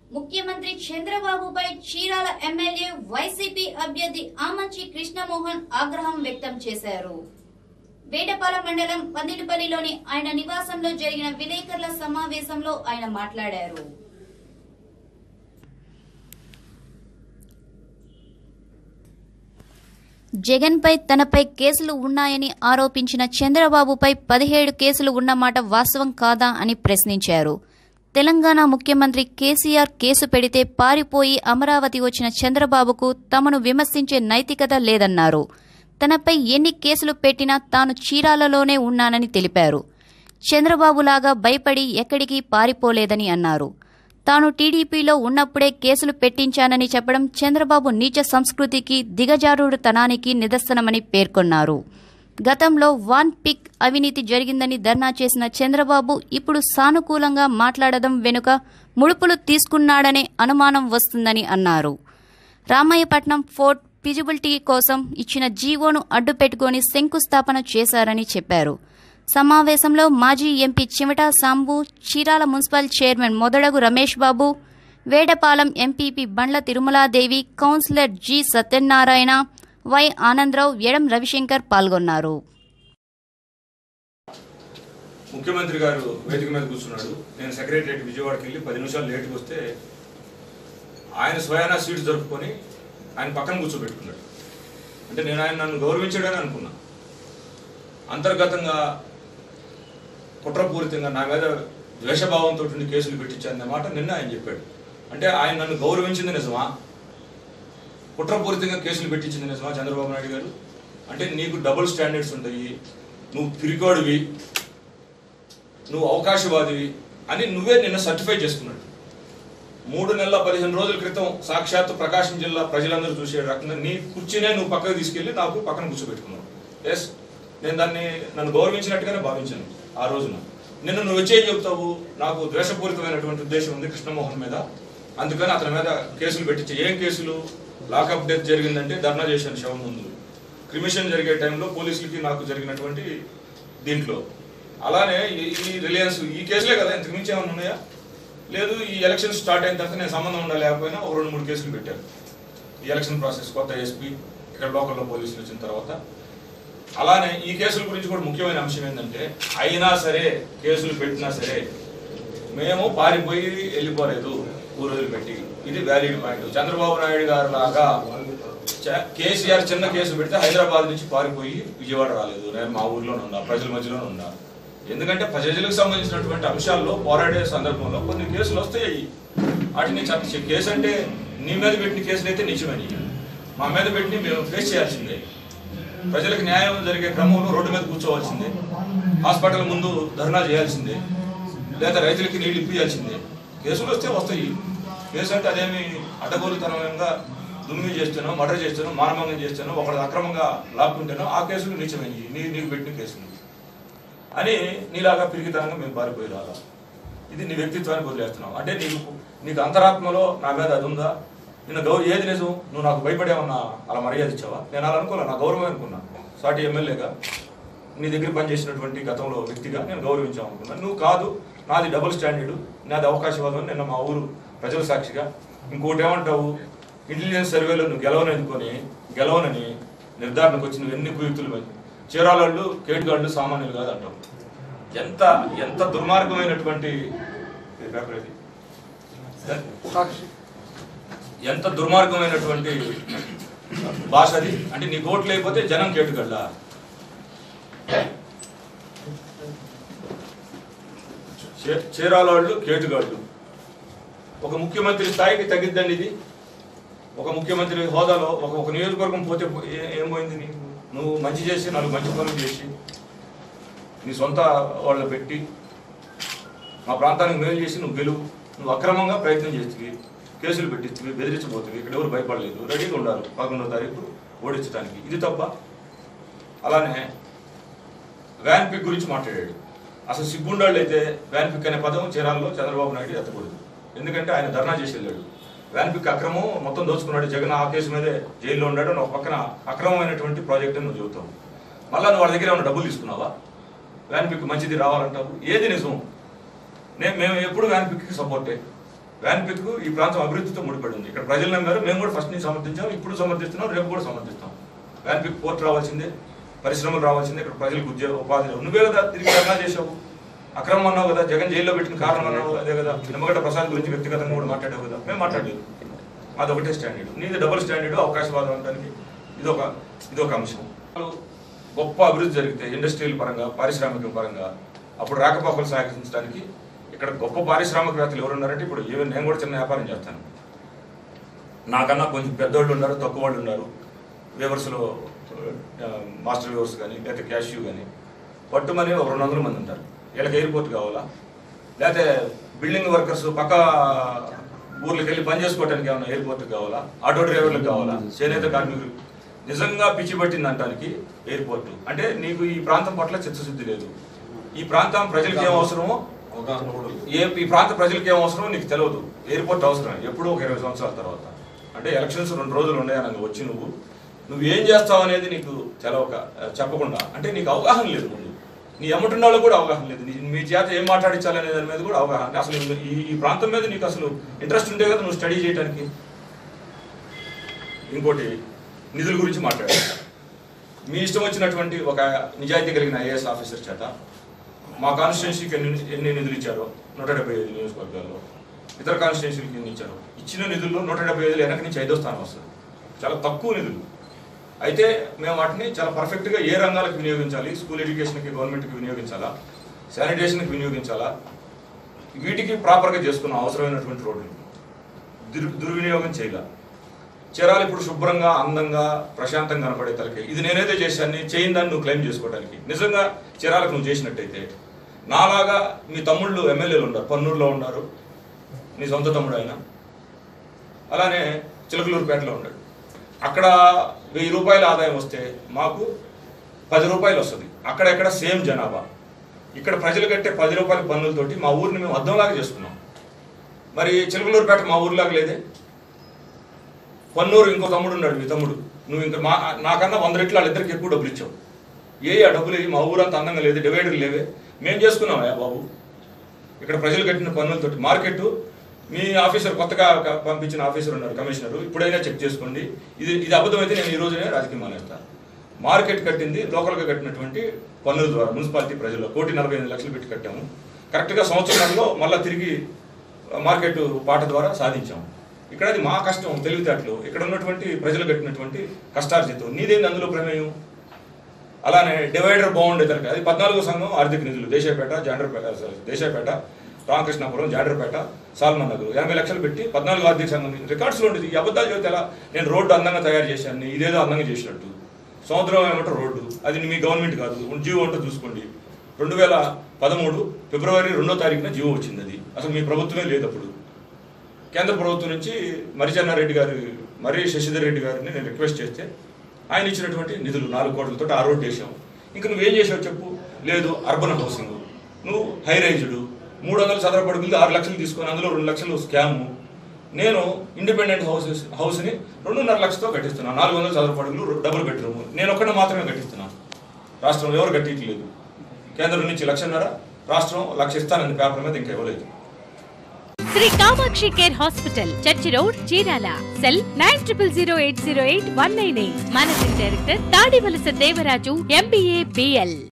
ముఖ్యమంత్రి చంద్రబాబుపై Chirala MLA YCP అభ్యర్థి ఆమంచి కృష్ణమోహన్ ఆగ్రహం వ్యక్తం చేశారు వేటపాల మండలం పందిటిపల్లిలోని ఆయన నివాసంలో జరిగిన విలేకరుల సమావేశంలో ఆయన మాట్లాడారు జగన్పై తనపై కేసులు ఉన్నాయని ఆరోపించిన చంద్రబాబుపై పదిహేడు కేసులు ఉన్నమాట వాస్తవం కాదా అని ప్రశ్నించారు తెలంగాణ ముఖ్యమంత్రి కేసీఆర్ కేసు పెడితే పారిపోయి అమరావతి వచ్చిన చంద్రబాబుకు తమను విమర్శించే నైతికత లేదన్నారు తనపై ఎన్ని కేసులు పెట్టినా తాను చీరాలలోనే ఉన్నానని తెలిపారు చంద్రబాబులాగా భయపడి ఎక్కడికి పారిపోలేదని అన్నారు తాను టీడీపీలో ఉన్నప్పుడే కేసులు పెట్టించానని చెప్పడం చంద్రబాబు నీచ సంస్కృతికి దిగజారుడుతనానికి నిదర్శనమని పేర్కొన్నారు గతంలో వాన్ పిక్ అవినీతి జరిగిందని ధర్నా చేసిన చంద్రబాబు ఇప్పుడు సానుకూలంగా మాట్లాడడం వెనుక ముడుపులు తీసుకున్నాడనే అనుమానం వస్తుందని అన్నారు రామాయపట్నం ఫోర్ట్ ఫిజిబిలిటీ కోసం ఇచ్చిన జీవోను అడ్డుపెట్టుకుని శంకుస్థాపన చేశారని చెప్పారు సమావేశంలో మాజీ MP Chimata Sambu Chirala municipal chairman Modadagu Ramesh Babu Vedapalem MPP Bandla Tirumaladevi councillor G Satyanarayana Y Anandarao Edam Ravishankar పాల్గొన్నారు ముఖ్యమంత్రి గారు వేదిక మీద కూర్చున్నాడు నేను సెక్రటరియట్ విజయవాడకి వెళ్ళి పది నిమిషాలు లేట్కి వస్తే ఆయన స్వయానా సీట్ దొరుకుకొని ఆయన పక్కన కూర్చోబెట్టుకున్నాడు అంటే నేను ఆయన నన్ను గౌరవించాడని అనుకున్నా అంతర్గతంగా కుట్రపూరితంగా నా మీద ద్వేషభావంతో ఉండి కేసులు పెట్టించారనే మాట నిన్న ఆయన చెప్పాడు అంటే ఆయన నన్ను గౌరవించింది నిజమా కుట్రపూరితంగా కేసులు పెట్టించింది నిజమా చంద్రబాబు నాయుడు గారు అంటే నీకు డబుల్ స్టాండర్డ్స్ ఉంటాయి నువ్వు పిరికోడివి నువ్వు అవకాశవాదివి అని నువ్వే నిన్న సర్టిఫై చేసుకున్నాడు మూడు నెలల పదిహేను రోజుల క్రితం సాక్షాత్ ప్రకాశం జిల్లా ప్రజలందరూ చూసే రకంగా నీ కుర్చీనే నువ్వు పక్కకు తీసుకెళ్లి నాకు పక్కన కూర్చోబెట్టుకున్నావు ఎస్ నేను దాన్ని నన్ను గౌరవించినట్టుగానే భావించాను ఆ రోజున నిన్న నువ్వు వచ్చే చెబుతావు నాకు ద్వేషపూరితమైనటువంటి ఉద్దేశం ఉంది కృష్ణమోహన్ మీద అందుకని అతని మీద కేసులు పెట్టించి ఏం కేసులు లాకప్ డెత్ జరిగిందంటే ధర్నా చేశాను శవం ముందు క్రిమిషన్ జరిగే టైంలో పోలీసులకి నాకు జరిగినటువంటి దీంట్లో అలానే ఈ- ఈ రిలయన్స్ ఈ కేసులే కదా ఇంతకు మించి ఏమైనా ఉన్నాయా లేదు ఈ ఎలక్షన్ స్టార్ట్ అయిన తర్వాత నేను సంబంధం ఉండాలి లేకపోయినా ఒక రెండు మూడు కేసులు పెట్టారు ఈ ఎలక్షన్ ప్రాసెస్ కొత్త ఎస్పీ ఇక్కడ లోకల్లో పోలీసులు వచ్చిన తర్వాత అలానే ఈ కేసుల గురించి కూడా ముఖ్యమైన అంశం ఏంటంటే అయినా సరే కేసులు పెట్టినా సరే మేము పారిపోయి వెళ్ళిపోలేదు ఊరు పెట్టి ఇది వ్యాలిడ్ పాయింట్ చంద్రబాబు నాయుడు గారు లాగా చ- కేసీఆర్ చిన్న కేసు పెడితే హైదరాబాద్ నుంచి పారిపోయి విజయవాడ రాలేదు నేను మా ఊర్లోనే ఉన్నా ప్రజల మధ్యలోనే ఉన్నా ఎందుకంటే ప్రజలకు సంబంధించినటువంటి అంశాల్లో పోరాడే సందర్భంలో కొన్ని కేసులు వస్తాయి వాటిని చ- కేసు అంటే నీ మీద పెట్టిన కేసులు అయితే నిజమని మా మీద పెట్టి మేము ఫేస్ చేయాల్సిందే ప్రజలకు న్యాయం జరిగే క్రమంలో రోడ్డు మీద కూర్చోవాల్సిందే హాస్పిటల్ ముందు ధర్నా చేయాల్సిందే లేదా రైతులకి నీళ్లు ఇప్పించాల్సిందే కేసులు వస్తే వస్తాయి కేసు అంటే అదేమి అడ్డగోలుతనంగా దుమ్మి చేస్తానో మర్డర్ చేస్తానో మానభంగం చేస్తానో ఒకటి అక్రమంగా లాక్కుంటేనో ఆ కేసులు నిజమైనవి నీ నీకు పెట్టిన కేసులు అని నీలాగా పిరికితనంగా మేము పారిపోయి రాలా ఇది నీ వ్యక్తిత్వాన్ని వదిలేస్తున్నావు అంటే నీకు నీకు అంతరాత్మలో నా మీద అది ఉందా నిన్ను గౌరవ ఏది నిజం నువ్వు నాకు భయపడేమన్నా అలా మర్యాద ఇచ్చావా నేను అలా అనుకోలే నా గౌరవం అనుకున్నా సాటి ఎమ్మెల్యేగా నీ దగ్గర పనిచేసినటువంటి గతంలో వ్యక్తిగా నేను గౌరవించాం అనుకున్నాను నువ్వు కాదు నాది డబుల్ స్టాండర్డ్ నాది అవకాశవాదం నిన్న మా ఊరు ప్రజల సాక్షిగా ఇంకోటి ఏమంటావు ఇంటెలిజెన్స్ సర్వేలో నువ్వు గెలవననుకొని గెలవనని నిర్ధారణకు వచ్చి నువ్వు ఎన్ని కుయుక్తులు మీద చీరాళ్ళు కేటుగాళ్ళు సామాన్యులు కాదు అంటావు ఎంత ఎంత దుర్మార్గమైనటువంటి ఇది పేపర్ ఇది. ఎంత దుర్మార్గమైనటువంటి భాష అది అంటే నీ ఓట్లు లేకపోతే జనం కేటుగళ్ళ చే- చీరాలోళ్ళు కేటుగాళ్ళు ఒక ముఖ్యమంత్రి స్థాయికి తగ్గిద్దండి ఇది ఒక ముఖ్యమంత్రి హోదాలో ఒక ఒక నియోజకవర్గం పోతే పో- ఏ- ఏం పోయింది నీకు నువ్వు మంచి చేసి నాలుగు మంచి పనులు చేసి నీ సొంత వాళ్ళు పెట్టి మా ప్రాంతానికి మేలు చేసి నువ్వు గెలువు నువ్వు అక్రమంగా ప్రయత్నం చేస్తుంది కేసులు పెట్టిస్తుంది బెదిరించబోతుంది ఇక్కడ ఎవరు భయపడలేదు రెడీగా ఉండాలి పదకొండవ తారీఖు ఓడించడానికి ఇది తప్ప అలానే వ్యాన్ పిక్ గురించి మాట్లాడాడు అసలు సిగ్గుండాళ్ళు అయితే వ్యాన్ పిక్ అనే పదం చీరాల్లో చంద్రబాబు నాయుడు ఎత్తకూడదు ఎందుకంటే ఆయన ధర్నా చేసి వెళ్ళాడు వ్యాన్ పిక్ అక్రమం మొత్తం దోచుకున్నాడు జగన్ ఆ కేసు మీదే జైల్లో ఉన్నాడు నువ్వు ఒక పక్కన అక్రమమైనటువంటి ప్రాజెక్ట్ అని నువ్వు చెబుతావు మళ్ళీ నువ్వు వాళ్ళ దగ్గర ఏమైనా డబ్బులు తీసుకున్నావా వ్యాన్ పిక్ మంచిది రావాలంటావు ఏది నిజం నేను మేము ఎప్పుడు వ్యాన్ పిక్కి సపోర్టే వ్యాన్ పిక్ ఈ ప్రాంతం అభివృద్ధితో ముడిపడి ఉంది ఇక్కడ ప్రజలు నమ్మారు మేము కూడా ఫస్ట్ నుంచి సమర్థించాం ఇప్పుడు సమర్థిస్తున్నాం రేపు కూడా సమర్థిస్తాం వ్యాన్ పిక్ పోర్ట్ రావాల్సిందే పరిశ్రమలు రావాల్సిందే ఇక్కడ ప్రజలకు ఉద్యోగ ఉపాధి నువ్వే కదా తిరిగి ధర్నా చేసావు అక్రమం అన్నావు కదా జగన్ జైల్లో పెట్టిన కారణం అన్నావు అదే కదా నిమ్మగడ్డ ప్రసాద్ గురించి వ్యక్తిగతంగా కూడా మాట్లాడావు కదా మేము మాట్లాడలేదు అది ఒకటే స్టాండర్డ్ నీది డబుల్ స్టాండర్డ్ అవకాశవాదం అనడానికి ఇది ఒక ఇది ఒక అంశం గొప్ప అభివృద్ధి జరిగితే ఇండస్ట్రియల్ పరంగా పారిశ్రామిక పరంగా అప్పుడు రాకపోకలు సాగించడానికి ఇక్కడ గొప్ప పారిశ్రామికవేత్తలు ఎవరు ఉన్నారంటే ఇప్పుడు ఈవెన్ నేను కూడా చిన్న వ్యాపారం చేస్తాను నాకన్నా కొంచెం పెద్దోళ్ళు ఉన్నారు తక్కువ వాళ్ళు ఉన్నారు వేవర్స్లో మాస్టర్ వేవర్స్ కానీ లేకపోతే క్యాష్యూ కానీ పట్టుమని ఒక రెండు వందల మంది ఉంటారు వీళ్ళకి ఎయిర్పోర్ట్ కావాలా లేకపోతే బిల్డింగ్ వర్కర్స్ పక్క ఊర్లకు వెళ్ళి పని చేసుకోవడానికి ఏమైనా ఎయిర్పోర్ట్ కావాలా ఆటో డ్రైవర్లకు కావాలా చేనేత కార్మికులు నిజంగా పిచ్చి పట్టింది అంటానికి ఎయిర్పోర్ట్ అంటే నీకు ఈ ప్రాంతం పట్ల చిత్తశుద్ధి లేదు ఈ ప్రాంతం ప్రజలకు ఏం అవసరమో అవగాహన కూడా లేదు. ఏ ఈ ప్రాంత ప్రజలకు ఏం అవసరమో నీకు తెలియదు ఎయిర్పోర్ట్ అవసరం ఎప్పుడో ఒక ఇరవై సంవత్సరాల తర్వాత అంటే ఎలక్షన్స్ రెండు రోజులు ఉన్నాయని వచ్చి నువ్వు నువ్వు ఏం చేస్తావు అనేది నీకు తెలవక చెప్పకుండా అంటే నీకు అవగాహన లేదు ముందు నీ ఎమ్మటున్న వాళ్ళకు కూడా అవగాహన లేదు నీ మీ చేత ఏం మాట్లాడించాలనే దాని మీద కూడా అవగాహన అంటే అసలు ఈ ఈ ప్రాంతం మీద నీకు అసలు ఇంట్రెస్ట్ ఉంటే కదా నువ్వు స్టడీ చేయడానికి ఇంకోటి నిధుల గురించి మాట్లాడారు మీ ఇష్టం వచ్చినటువంటి ఒక నిజాయితీ కలిగిన ఐఏఎస్ ఆఫీసర్ చేత మా కాన్స్టిట్యున్సీకి ఎన్ని ఎన్ని నిధులు ఇచ్చారో నూట డెబ్బై ఐదు నియోజకవర్గాల్లో ఇతర కాన్స్టిట్యున్సీలకి ఎన్ని ఇచ్చారో ఇచ్చిన నిధుల్లో నూట డెబ్బై ఐదులు వెనక నుంచి ఐదో స్థానం వస్తుంది చాలా తక్కువ నిధులు అయితే మేము వాటిని చాలా పర్ఫెక్ట్గా ఏ రంగాలకు వినియోగించాలి స్కూల్ ఎడ్యుకేషన్కి గవర్నమెంట్కి వినియోగించాలా శానిటేషన్కి వినియోగించాలా వీటికి ప్రాపర్గా చేసుకున్నాం అవసరమైనటువంటి రోడ్లు దుర్ దుర్వినియోగం చేయాల చీరాలు ఇప్పుడు శుభ్రంగా అందంగా ప్రశాంతంగా కనపడే తలకి ఇది నేనేదో చేశాను చేయని దాన్ని నువ్వు క్లెయిమ్ చేసుకోవడానికి నిజంగా చీరాలకు నువ్వు చేసినట్టయితే నాలాగా మీ తమ్ముళ్ళు ఎమ్మెల్యేలు ఉన్నారు పన్నూరులో ఉన్నారు నీ సొంత తమ్ముడు ఆయన అలానే చిలకలూరుపేటలో ఉన్నాడు అక్కడ వెయ్యి రూపాయల ఆదాయం వస్తే మాకు పది రూపాయలు వస్తుంది అక్కడెక్కడ సేమ్ జనాభా ఇక్కడ ప్రజలు కట్టే పది రూపాయల పన్నులతోటి మా ఊరిని మేము అద్దంలాగా చేసుకున్నాం మరి చిలకలూరుపేట మా ఊరిలాగా లేదే పన్నూరు ఇంకో తమ్ముడు ఉన్నాడు మీ తమ్ముడు నువ్వు ఇంకా మా నాకన్నా వంద రెట్లు వాళ్ళిద్దరికి ఎక్కువ డబ్బులు ఇచ్చావు ఏ ఆ డబ్బులు ఇవి మా ఊరంతా అందంగా లేదు డివైడర్ లేవే మేము చేసుకున్నామా బాబు ఇక్కడ ప్రజలు కట్టిన పన్నులతోటి మార్కెట్ మీ ఆఫీసర్ కొత్తగా క- పంపించిన ఆఫీసర్ ఉన్నారు కమిషనర్ ఇప్పుడైనా చెక్ చేసుకోండి ఇది ఇది అబద్ధమైతే నేను ఈ రోజునే రాజకీయం మానేస్తా మార్కెట్ కట్టింది లోకల్గా కట్టినటువంటి పన్నుల ద్వారా మున్సిపాలిటీ ప్రజల్లో కోటి నలభై ఎనిమిది లక్షలు పెట్టి కట్టాము కరెక్ట్గా సంవత్సరంలో మళ్ళీ తిరిగి మార్కెట్ పాట ద్వారా సాధించాము ఇక్కడ అది మా కష్టం తెలివితేటలు ఇక్కడ ఉన్నటువంటి ప్రజలు కట్టినటువంటి కష్టార్జితం నీదేంది అందులో ప్రమేయం అలానే డివైడర్ బాగుండేదరికి అది పద్నాలుగో సంఘం ఆర్థిక నిధులు దేశాయపేట జాండ్రపేట సారీ, దేశాయపేట రామకృష్ణాపురం జాండ్రపేట సాల్మన్ నగర్ ఎనభై లక్షలు పెట్టి పద్నాలుగు ఆర్థిక సంఘం రికార్డ్స్లో ఉండేది ఈ అబద్ధాలు చెబితే ఎలా నేను రోడ్డు అందంగా తయారు చేశాను ఇదేదో అందంగా చేసినట్టు సముద్రం ఏమంటే రోడ్డు అది మీ గవర్నమెంట్ కాదు జీవో ఉంటే చూసుకోండి రెండు వేల పదమూడు ఫిబ్రవరి రెండో తారీఖున జీవో వచ్చింది అది అసలు మీ ప్రభుత్వమే లేదు అప్పుడు కేంద్ర ప్రభుత్వం నుంచి మరిజన్నారెడ్డి గారు మర్రి శశిధర్ రెడ్డి గారిని నేను రిక్వెస్ట్ చేస్తే ఆయన ఇచ్చినటువంటి నిధులు నాలుగు కోట్లతో ఆ రోడ్ వేసాం ఇంకా నువ్వేం చేసావు చెప్పు లేదు అర్బన్ హౌసింగ్ నువ్వు హై రేంజ్డ్ మూడు వందల చదరపు అడుగులు ఆరు లక్షలు తీసుకొని అందులో రెండు లక్షలు స్కాము నేను ఇండిపెండెంట్ హౌసెస్ హౌస్ని రెండున్నర లక్షతో కట్టిస్తున్నాను నాలుగు వందల చదరపు అడుగులు డబుల్ బెడ్రూమ్ నేను ఒక్కడిని మాత్రమే కట్టిస్తున్నాను రాష్ట్రం ఎవరు కట్టించలేదు కేంద్రం నుంచి లక్షన్నర రాష్ట్రం లక్ష ఇస్తానని పేపర్ మీద ఇంకా ఇవ్వలేదు Shri Kamakshi care hospital church road Chirala cell nine triple zero eight zero eight one nine eight managing director Tadivalasa Devaraju MBA BL